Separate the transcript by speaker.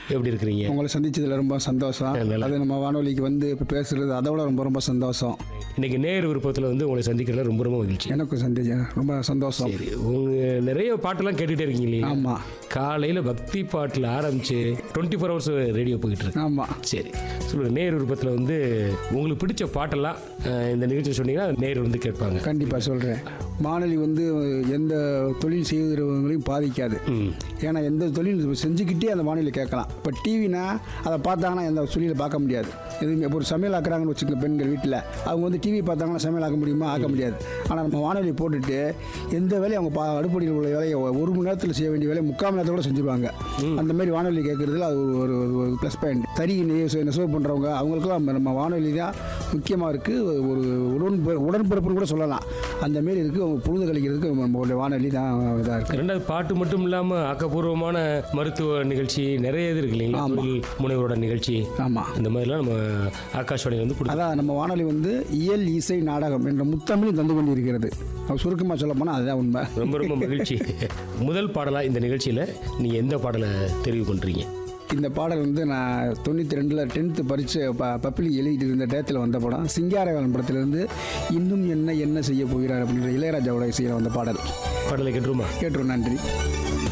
Speaker 1: எப்படி இருக்கிறீங்க
Speaker 2: உங்களை சந்திச்சதுல ரொம்ப சந்தோஷம்
Speaker 1: நல்லா.
Speaker 2: அது நம்ம வானொலிக்கு வந்து இப்போ பேசுறது அதோட ரொம்ப ரொம்ப சந்தோஷம்
Speaker 1: இன்னைக்கு நேர் விருப்பத்தில் வந்து உங்களை சந்திக்கிறதுல ரொம்ப ரொம்ப மகிழ்ச்சி
Speaker 2: எனக்கும் சந்தேகம் ரொம்ப சந்தோஷம்
Speaker 1: சரி உங்க நிறைய பாட்டெல்லாம் கேட்டுட்டே இருக்கீங்க இல்லையா
Speaker 2: ஆமா
Speaker 1: காலையில் பக்தி பாட்டில் ஆரம்பிச்சு டுவெண்ட்டி ஃபோர் ஹவர்ஸ் ரேடியோ போயிட்டு இருக்கு
Speaker 2: ஆமா
Speaker 1: சரி சொல்லுங்க நேர் விருப்பத்தில் வந்து உங்களுக்கு பிடிச்ச பாட்டெல்லாம் அஹ், இந்த நிகழ்ச்சி சொன்னீங்கன்னா நேர் வந்து கேட்பாங்க
Speaker 2: கண்டிப்பா சொல்றேன் வானொலி வந்து எந்த தொழில் செய்கிறவங்களையும் பாதிக்காது
Speaker 1: ம்
Speaker 2: ஏன்னா எந்த தொழில் செஞ்சுக்கிட்டே அந்த வானொலி கேட்கலாம் இப்போ டிவினா அதை பார்த்தாங்கன்னா எந்த தொழிலை பார்க்க முடியாது எதுவுமே இப்போ ஒரு சமையல் ஆக்குறாங்கன்னு வச்சுக்கோங்க பெண்கள் வீட்டில் அவங்க வந்து டிவி பார்த்தாங்கன்னா சமையல் ஆக்க முடியுமா ஆக்க முடியாது ஆனால் நம்ம வானொலி போட்டுட்டு எந்த வேலையும் அவங்க பா அடுப்படியில் உள்ள வேலையை ஒரு மணி நேரத்தில் செய்ய வேண்டிய வேலையை முக்கால் மணி நேரத்தோட செஞ்சுருவாங்க அந்த மாதிரி வானொலி கேட்குறதுல அது ஒரு ஒரு ஒரு ப்ளஸ் பாயிண்ட் தறி நெசவு நெசவு பண்ணுறவங்க அவங்களுக்குலாம் நம்ம- நம்ம வானொலி தான் முக்கியமாக இருக்குது ஒரு உடன் உடன்பிறப்புன்னு கூட சொல்லலாம் அந்த மாரி இருக்குது அவங்க பொழுது கழிக்கிறதுக்கு நம்மளுடைய வானொலி தான் இதாக இருக்குது
Speaker 1: ரெண்டாவது பாட்டு மட்டும் இல்லாமல் ஆக்கப்பூர்வமான மருத்துவ நிகழ்ச்சி நிறைய இது இருக்கு இல்லைங்களா தொழில் முனைவரோட நிகழ்ச்சி
Speaker 2: ஆமாம்
Speaker 1: இந்த மாதிரிலாம் நம்ம ஆகாஷ்வாணியில் வந்து கொடுத்து
Speaker 2: அதான் நம்ம வானொலி வந்து இயல் இசை நாடகம் என்ற முத்தமிழ் தந்து கொண்டிருக்கிறது நம்ம சுருக்கமாக சொல்ல போனால் அதுதான் உண்மை
Speaker 1: ரொம்ப ரொம்ப மகிழ்ச்சி முதல் பாடலாக இந்த நிகழ்ச்சியில் நீங்கள் எந்த பாடலை தெரிவு பண்ணுறீங்க
Speaker 2: இந்த பாடல் வந்து நான் தொண்ணூற்றி ரெண்டில் டென்த்து பரிச்சு ப பப்ளிக் எழுதிட்டு இருந்த டேத்தில் வந்த படம் சிங்காரவேலன் படத்திலிருந்து இன்னும் என்ன என்ன செய்ய போகிறார் அப்படின்ற இளையராஜாவோட இசையில் வந்த பாடல்
Speaker 1: பாடலை கேட்டுருமா
Speaker 2: கேட்டுரும் நன்றி